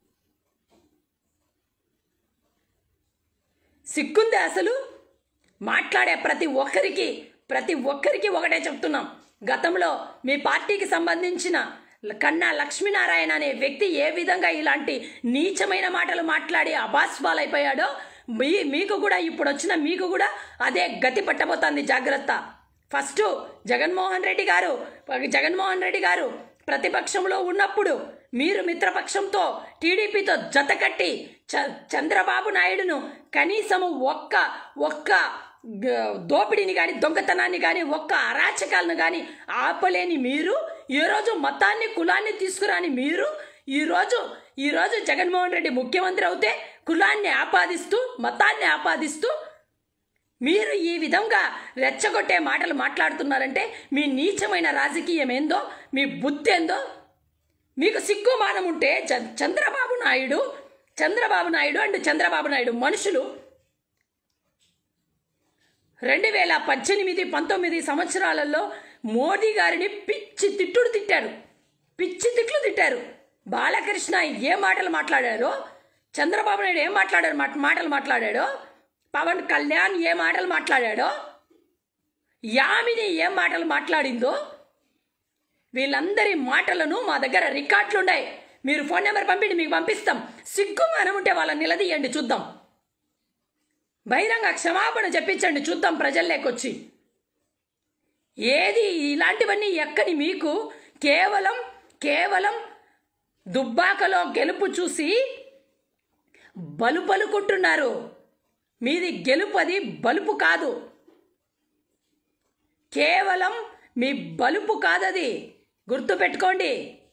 సిగ్గుంది అసలు మాట్లాడే ప్రతి ఒక్కరికి ప్రతి ఒక్కరికి ఒకటే చెప్తున్నాం గతంలో మీ పార్టీకి సంబంధించిన కన్నా లక్ష్మీనారాయణ అనే వ్యక్తి ఏ విధంగా ఇలాంటి నీచమైన మాటలు మాట్లాడి అబాస్పాలైపోయాడో మీ మీకు కూడా ఇప్పుడు వచ్చిన మీకు కూడా అదే గతి పట్టబోతోంది జాగ్రత్త ఫస్ట్ జగన్మోహన్ రెడ్డి గారు జగన్మోహన్ రెడ్డి గారు ప్రతిపక్షంలో ఉన్నప్పుడు మీరు మిత్రపక్షంతో టీడీపీతో జతకట్టి చ చంద్రబాబు నాయుడును కనీసము ఒక్క ఒక్క గ- దోపిడీని కానీ దొంగతనాన్ని కానీ ఒక్క అరాచకాలను కానీ ఆపలేని మీరు ఈరోజు మతాన్ని కులాన్ని తీసుకురాని మీరు ఈరోజు ఈరోజు జగన్మోహన్ రెడ్డి ముఖ్యమంత్రి అవుతే కులాన్ని ఆపాదిస్తూ మతాన్ని ఆపాదిస్తూ మీరు ఈ విధంగా రెచ్చగొట్టే మాటలు మాట్లాడుతున్నారంటే మీ నీచమైన రాజకీయం ఏందో మీ బుద్ధి ఏందో మీకు సిగ్గు మానం ఉంటే చ- చంద్రబాబు నాయుడు చంద్రబాబు నాయుడు అండ్ చంద్రబాబు నాయుడు మనుషులు రెండు వేల పద్దెనిమిది పంతొమ్మిది సంవత్సరాలలో మోదీ గారిని పిచ్చి తిట్టుడు తిట్టారు పిచ్చి తిట్లు తిట్టారు బాలకృష్ణ ఏ మాటలు మాట్లాడారో చంద్రబాబు నాయుడు ఏం మాట్లాడారు మాట- మాటలు మాట్లాడాడో పవన్ కళ్యాణ్ ఏ మాటలు మాట్లాడాడో యామిని ఏం మాటలు మాట్లాడిందో వీళ్ళందరి మాటలను మా దగ్గర రికార్డులు ఉన్నాయి మీరు ఫోన్ నెంబర్ పంపిండి మీకు పంపిస్తాం సిగ్గు మనం ఉంటే వాళ్ళని నిలదీయండి చూద్దాం బహిరంగ క్షమాపణ చెప్పించండి చూద్దాం ప్రజల్లోకొచ్చి ఏది ఇలాంటివన్నీ ఎక్కని మీకు కేవలం కేవలం దుబ్బాకలో గెలుపు చూసి బలు పలుకుంటున్నారు మీది గెలుపు అది బలుపు కాదు కేవలం మీ బలుపు కాదది గుర్తుపెట్టుకోండి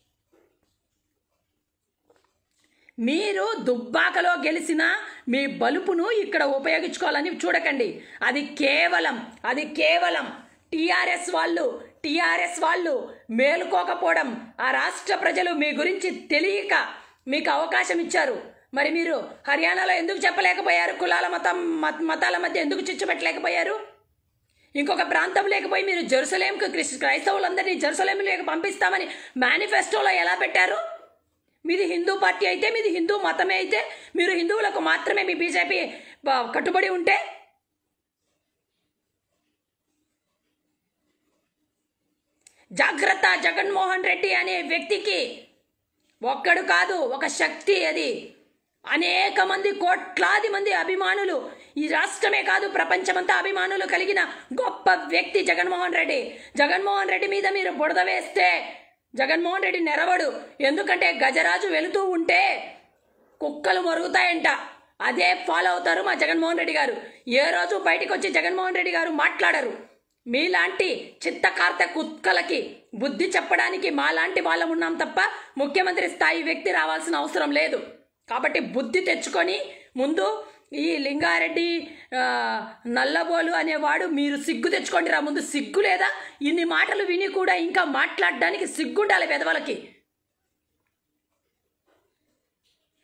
మీరు దుబ్బాకలో గెలిచిన మీ బలుపును ఇక్కడ ఉపయోగించుకోవాలని చూడకండి అది కేవలం అది కేవలం టీఆర్ఎస్ వాళ్ళు టీఆర్ఎస్ వాళ్ళు మేలుకోకపోవడం ఆ రాష్ట్ర ప్రజలు మీ గురించి తెలియక మీకు అవకాశం ఇచ్చారు మరి మీరు హర్యానాలో ఎందుకు చెప్పలేకపోయారు కులాల మతం మత- మతాల మధ్య ఎందుకు చిచ్చు పెట్టలేకపోయారు ఇంకొక ప్రాంతం లేకపోయి మీరు జెరూసలేంకు క్రిస్ క్రైస్తవులందరినీ జెరూసలేంలోకి పంపిస్తామని మేనిఫెస్టోలో ఎలా పెట్టారు మీది హిందూ పార్టీ అయితే మీది హిందూ మతమే అయితే మీరు హిందువులకు మాత్రమే మీ బీజేపీ బ- కట్టుబడి ఉంటే జాగ్రత్త జగన్మోహన్ రెడ్డి అనే వ్యక్తికి ఒక్కడు కాదు ఒక శక్తి అది అనేక మంది కోట్లాది మంది అభిమానులు ఈ రాష్ట్రమే కాదు ప్రపంచమంతా అభిమానులు కలిగిన గొప్ప వ్యక్తి జగన్మోహన్ రెడ్డి జగన్మోహన్ రెడ్డి మీద మీరు బుడద వేస్తే జగన్మోహన్ రెడ్డి నెరవడు ఎందుకంటే గజరాజు వెళుతూ ఉంటే కుక్కలు మరుగుతాయంట అదే ఫాలో అవుతారు మా జగన్మోహన్ రెడ్డి గారు ఏ రోజు బయటికి వచ్చి జగన్మోహన్ రెడ్డి గారు మాట్లాడరు మీలాంటి చిత్తకార్త కుక్కలకి బుద్ధి చెప్పడానికి మాలాంటి వాళ్ళం ఉన్నాం తప్ప ముఖ్యమంత్రి స్థాయి వ్యక్తి రావాల్సిన అవసరం లేదు కాబట్టి బుద్ధి తెచ్చుకొని ముందు ఈ లింగారెడ్డి ఆ, నల్లబోలు అనేవాడు మీరు సిగ్గు తెచ్చుకోండి రా ముందు సిగ్గు లేదా ఇన్ని మాటలు విని కూడా ఇంకా మాట్లాడడానికి సిగ్గుండాలి పెదవులకి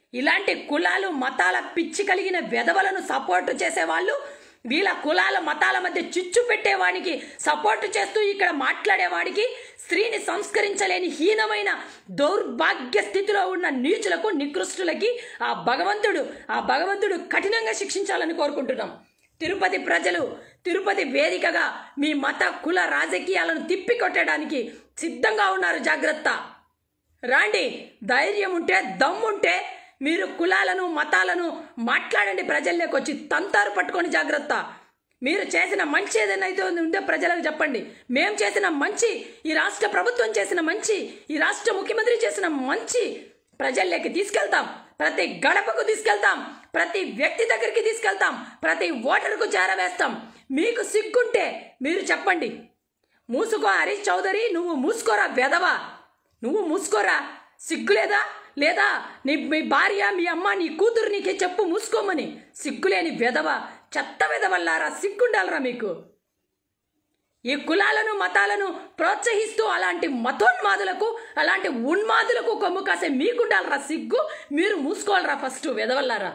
ఇలాంటి కులాలు మతాల పిచ్చి కలిగిన వెధవలను సపోర్టు చేసేవాళ్ళు వీళ్ళ కులాల మతాల మధ్య చిచ్చు పెట్టేవాడికి సపోర్ట్ చేస్తూ ఇక్కడ మాట్లాడేవాడికి స్త్రీని సంస్కరించలేని హీనమైన దౌర్భాగ్య స్థితిలో ఉన్న నీచులకు నికృష్టులకి ఆ భగవంతుడు ఆ భగవంతుడు కఠినంగా శిక్షించాలని కోరుకుంటున్నాం తిరుపతి ప్రజలు తిరుపతి వేదికగా మీ మత కుల రాజకీయాలను తిప్పికొట్టడానికి సిద్ధంగా ఉన్నారు జాగ్రత్త రాండి ధైర్యం ఉంటే దమ్ముంటే మీరు కులాలను మతాలను మాట్లాడండి ప్రజల్లోకి వచ్చి తంతారు పట్టుకొని జాగ్రత్త మీరు చేసిన మంచి ఏదైనా అయితే ఉంటే ప్రజలకు చెప్పండి మేము చేసిన మంచి ఈ రాష్ట్ర ప్రభుత్వం చేసిన మంచి ఈ రాష్ట్ర ముఖ్యమంత్రి చేసిన మంచి ప్రజల్లోకి తీసుకెళ్తాం ప్రతి గడపకు తీసుకెళ్తాం ప్రతి వ్యక్తి దగ్గరికి తీసుకెళ్తాం ప్రతి ఓటరుకు చేరవేస్తాం మీకు సిగ్గుంటే మీరు చెప్పండి మూసుకో హరీష్ చౌదరి నువ్వు మూసుకోరా వెదవా నువ్వు మూసుకోరా సిగ్గులేదా లేదా నీ మీ భార్య మీ అమ్మ నీ కూతురు నీకే చెప్పు మూసుకోమని సిగ్గులేని వెదవ చెత్త వెదవల్లారా సిగ్గుండాలరా మీకు ఈ కులాలను మతాలను ప్రోత్సహిస్తూ అలాంటి మతోన్మాదులకు అలాంటి ఉన్మాదులకు కొమ్ము కాసే మీకుండాలరా సిగ్గు మీరు మూసుకోవాలరా ఫస్ట్ వెదవల్లారా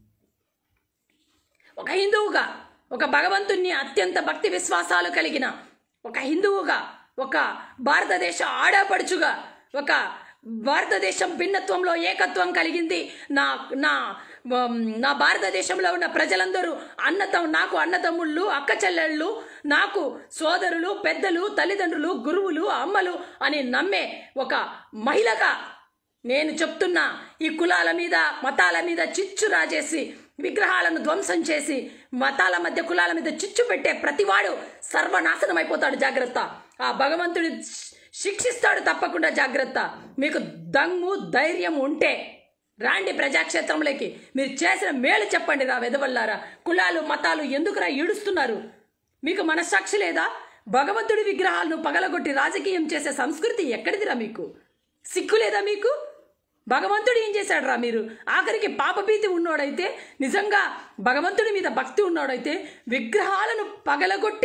ఒక హిందువుగా ఒక భగవంతుణ్ణి అత్యంత భక్తి విశ్వాసాలు కలిగిన ఒక హిందువుగా ఒక భారతదేశ ఆడపడుచుగా ఒక భారతదేశం భిన్నత్వంలో ఏకత్వం కలిగింది నా నా ఉమ్, నా భారతదేశంలో ఉన్న ప్రజలందరూ అన్నతం నాకు అన్నతమ్ముళ్ళు అక్క చెల్లెళ్ళు నాకు సోదరులు పెద్దలు తల్లిదండ్రులు గురువులు అమ్మలు అని నమ్మే ఒక మహిళగా నేను చెప్తున్నా ఈ కులాల మీద మతాల మీద చిచ్చు రాజేసి విగ్రహాలను ధ్వంసం చేసి మతాల మధ్య కులాల మీద చిచ్చు పెట్టే ప్రతివాడు సర్వనాశనం అయిపోతాడు జాగ్రత్త ఆ భగవంతుడు శి- శిక్షిస్తాడు తప్పకుండా జాగ్రత్త మీకు దమ్ము ధైర్యం ఉంటే రాండి ప్రజాక్షేత్రంలోకి మీరు చేసిన మేలు చెప్పండి రా వెదవల్లారా కులాలు మతాలు ఎందుకురా ఈడుస్తున్నారు మీకు మనస్సాక్షి లేదా భగవంతుడి విగ్రహాలను పగలగొట్టి రాజకీయం చేసే సంస్కృతి ఎక్కడిదిరా మీకు సిగ్గు లేదా మీకు భగవంతుడు ఏం చేశాడురా మీరు ఆఖరికి పాపభీతి ఉన్నోడైతే నిజంగా భగవంతుడి మీద భక్తి ఉన్నోడైతే విగ్రహాలను పగలగొట్టి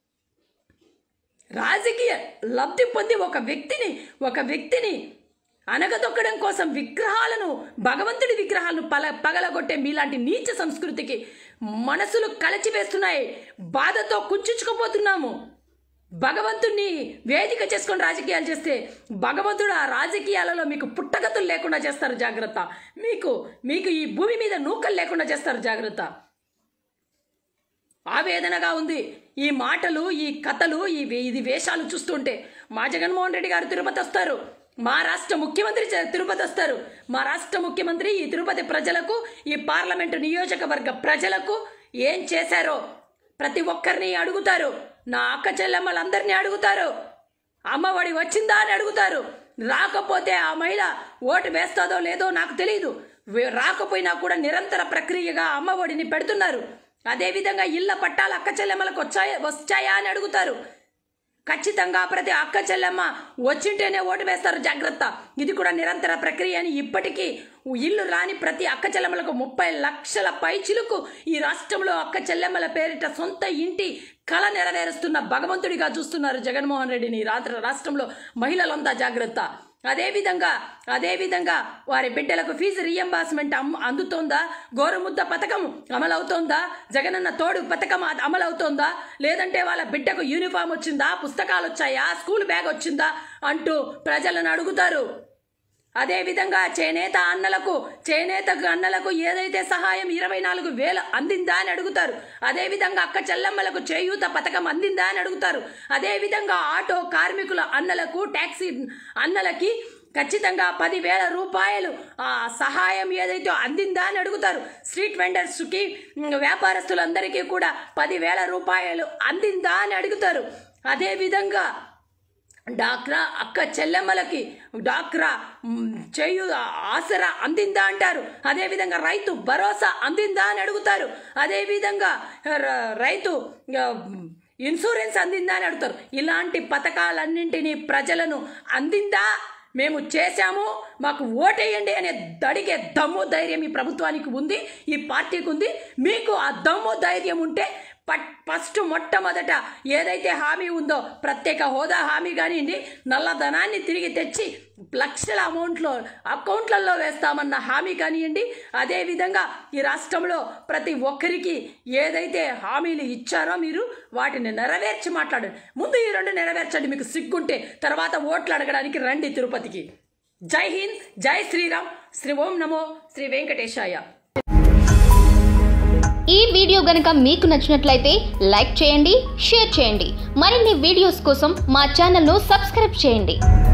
రాజకీయ లబ్ధి పొంది ఒక వ్యక్తిని ఒక వ్యక్తిని అనగదొక్కడం కోసం విగ్రహాలను భగవంతుడి విగ్రహాలను పల పగలగొట్టే మీలాంటి నీచ సంస్కృతికి మనసులు కలచివేస్తున్నాయి బాధతో కుంచుకుపోతున్నాము భగవంతుణ్ణి వేదిక చేసుకొని రాజకీయాలు చేస్తే భగవంతుడు ఆ రాజకీయాలలో మీకు పుట్టగతులు లేకుండా చేస్తారు జాగ్రత్త మీకు మీకు ఈ భూమి మీద నూకలు లేకుండా చేస్తారు జాగ్రత్త ఆవేదనగా ఉంది ఈ మాటలు ఈ కథలు ఈ వే- ఇది వేషాలు చూస్తుంటే మా జగన్మోహన్ రెడ్డి గారు తిరుపతి వస్తారు మా రాష్ట్ర ముఖ్యమంత్రి జ- తిరుపతి వస్తారు మా రాష్ట్ర ముఖ్యమంత్రి ఈ తిరుపతి ప్రజలకు ఈ పార్లమెంటు నియోజకవర్గ ప్రజలకు ఏం చేశారో ప్రతి ఒక్కరిని అడుగుతారు నా అక్క చెల్లెమ్మలందరినీ అడుగుతారు అమ్మఒడి వచ్చిందా అని అడుగుతారు రాకపోతే ఆ మహిళ ఓటు వేస్తుందో లేదో నాకు తెలియదు వే- రాకపోయినా కూడా నిరంతర ప్రక్రియగా అమ్మఒడిని పెడుతున్నారు అదేవిధంగా ఇళ్ల పట్టాలు అక్క చెల్లెమ్మలకు వచ్చాయా వచ్చాయా అని అడుగుతారు ఖచ్చితంగా ప్రతి అక్క చెల్లెమ్మ వచ్చింటేనే ఓటు వేస్తారు జాగ్రత్త ఇది కూడా నిరంతర ప్రక్రియ అని ఇప్పటికీ ఇల్లు రాని ప్రతి అక్క చెల్లెమ్మలకు ముప్పై లక్షల పైచిలుకు ఈ రాష్ట్రంలో అక్క చెల్లెమ్మల పేరిట సొంత ఇంటి కళ నెరవేరుస్తున్న భగవంతుడిగా చూస్తున్నారు జగన్మోహన్ రెడ్డిని రాత్ర రాష్ట్రంలో మహిళలంతా జాగ్రత్త అదేవిధంగా అదేవిధంగా వారి బిడ్డలకు ఫీజు రియంబర్స్మెంట్ అమ్ అందుతోందా గోరుముద్ద పథకం అమలవుతోందా జగనన్న తోడు పథకం అ- అమలవుతోందా లేదంటే వాళ్ళ బిడ్డకు యూనిఫామ్ వచ్చిందా పుస్తకాలు వచ్చాయా స్కూల్ బ్యాగ్ వచ్చిందా అంటూ ప్రజలను అడుగుతారు అదేవిధంగా చేనేత అన్నలకు చేనేత అన్నలకు ఏదైతే సహాయం ఇరవై నాలుగు వేలు అందిందా అని అడుగుతారు అదేవిధంగా అక్క చెల్లమ్మలకు చేయూత పథకం అందిందా అని అడుగుతారు అదేవిధంగా ఆటో కార్మికుల అన్నలకు ట్యాక్సీ అన్నలకి ఖచ్చితంగా పదివేల రూపాయలు ఆ సహాయం ఏదైతే అందిందా అని అడుగుతారు స్ట్రీట్ వెండర్స్కి ఉమ్, వ్యాపారస్తులందరికీ కూడా పదివేల రూపాయలు అందిందా అని అడుగుతారు అదేవిధంగా డాక్రా అక్క చెల్లెమ్మలకి డాక్రా మ్, చేయు ఆసరా అందిందా అంటారు అదేవిధంగా రైతు భరోసా అందిందా అని అడుగుతారు అదేవిధంగా ర- రైతు ఆ, ఇన్సూరెన్స్ అందిందా అని అడుగుతారు ఇలాంటి పథకాలన్నింటినీ ప్రజలను అందిందా మేము చేశాము మాకు ఓటేయండి అనే దడిగే దమ్ము ధైర్యం ఈ ప్రభుత్వానికి ఉంది ఈ పార్టీకి ఉంది మీకు ఆ దమ్ము ధైర్యం ఉంటే పట్ ఫస్ట్ మొట్టమొదట ఏదైతే హామీ ఉందో ప్రత్యేక హోదా హామీ కానివ్వండి నల్లధనాన్ని తిరిగి తెచ్చి లక్షల అమౌంట్లో అకౌంట్లలో వేస్తామన్న హామీ కానివ్వండి అదేవిధంగా ఈ రాష్ట్రంలో ప్రతి ఒక్కరికి ఏదైతే హామీలు ఇచ్చారో మీరు వాటిని నెరవేర్చి మాట్లాడండి ముందు ఈ రెండు నెరవేర్చండి మీకు సిగ్గుంటే తర్వాత ఓట్లు అడగడానికి రండి తిరుపతికి జై హింద్ జై శ్రీరామ్ శ్రీ ఓం నమో శ్రీ వెంకటేశాయ ఈ వీడియో గనుక మీకు నచ్చినట్లయితే లైక్ చేయండి షేర్ చేయండి మరిన్ని వీడియోస్ కోసం మా ఛానల్ను సబ్స్క్రైబ్ చేయండి